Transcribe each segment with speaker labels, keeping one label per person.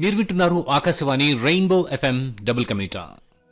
Speaker 1: మీరు వింటున్నారు Akashvani rainbow FM double కమీటా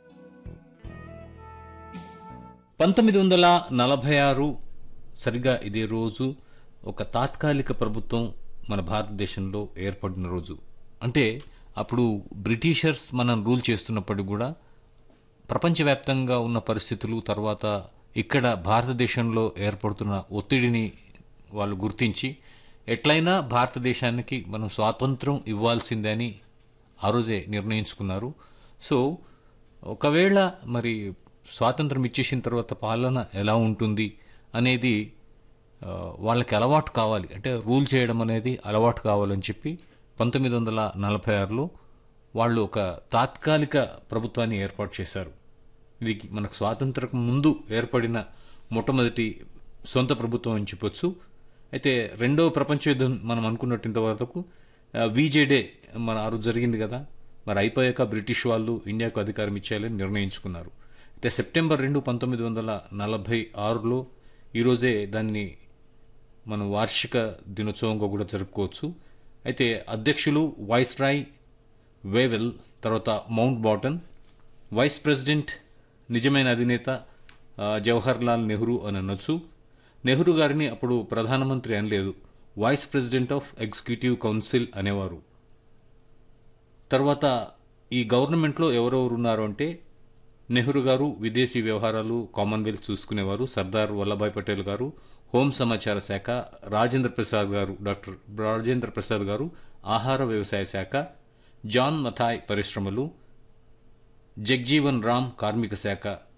Speaker 1: పంతొమ్మిది వందల నలభై ఆరు సరిగా ఇదే రోజు ఒక తాత్కాలిక ప్రభుత్వం మన భారతదేశంలో ఏర్పడిన రోజు అంటే అప్పుడు బ్రిటిషర్స్ మనం రూల్ చేస్తున్నప్పటికి కూడా ప్రపంచవ్యాప్తంగా ఉన్న పరిస్థితులు తర్వాత ఇక్కడ భారతదేశంలో ఏర్పడుతున్న ఒత్తిడిని వాళ్ళు గుర్తించి ఎట్లయినా భారతదేశానికి మనం స్వాతంత్రం ఇవ్వాల్సిందే అని ఆ రోజే నిర్ణయించుకున్నారు సో ఒకవేళ మరి స్వాతంత్రం ఇచ్చేసిన తర్వాత పాలన ఎలా ఉంటుంది అనేది ఆ, వాళ్ళకి అలవాటు కావాలి అంటే రూల్ చేయడం అనేది అలవాటు కావాలని చెప్పి పంతొమ్మిది వందల నలభై ఆరులో వాళ్ళు ఒక తాత్కాలిక ప్రభుత్వాన్ని ఏర్పాటు చేశారు ఇది మనకు స్వాతంత్రం ముందు ఏర్పడిన మొట్టమొదటి సొంత ప్రభుత్వం అని చెప్పొచ్చు అయితే రెండవ ప్రపంచ యుద్ధం మనం అనుకున్నట్టు ఇంతవరకు వీజే డే మన ఆ రోజు జరిగింది కదా మరి అయిపోయాక బ్రిటిష్ వాళ్ళు ఇండియాకు అధికారం ఇచ్చేయాలని నిర్ణయించుకున్నారు అయితే సెప్టెంబర్ రెండు పంతొమ్మిది వందల నలభై ఆరులో ఈరోజే దాన్ని మనం వార్షిక దినోత్సవంగా కూడా జరుపుకోవచ్చు అయితే అధ్యక్షులు వైస్ రాయ్ వేవెల్ తర్వాత మౌంట్ బాటన్ వైస్ ప్రెసిడెంట్ నిజమైన అధినేత ఆ, జవహర్ లాల్ నెహ్రూ అని అనొచ్చు నెహ్రూ గారిని అప్పుడు ప్రధానమంత్రి అనలేదు vice president of executive council అనేవారు తర్వాత ఈ గవర్నమెంట్లో ఎవరెవరు ఉన్నారు అంటే నెహ్రూ గారు విదేశీ వ్యవహారాలు కామన్వెల్త్ చూసుకునేవారు సర్దార్ వల్లభాయ్ పటేల్ గారు హోం సమాచార శాఖ రాజేంద్ర ప్రసాద్ గారు డాక్టర్ రాజేంద్ర ప్రసాద్ గారు ఆహార వ్యవసాయ శాఖ జాన్ మథాయ్ పరిశ్రమలు జగ్జీవన్ రామ్ కార్మిక శాఖ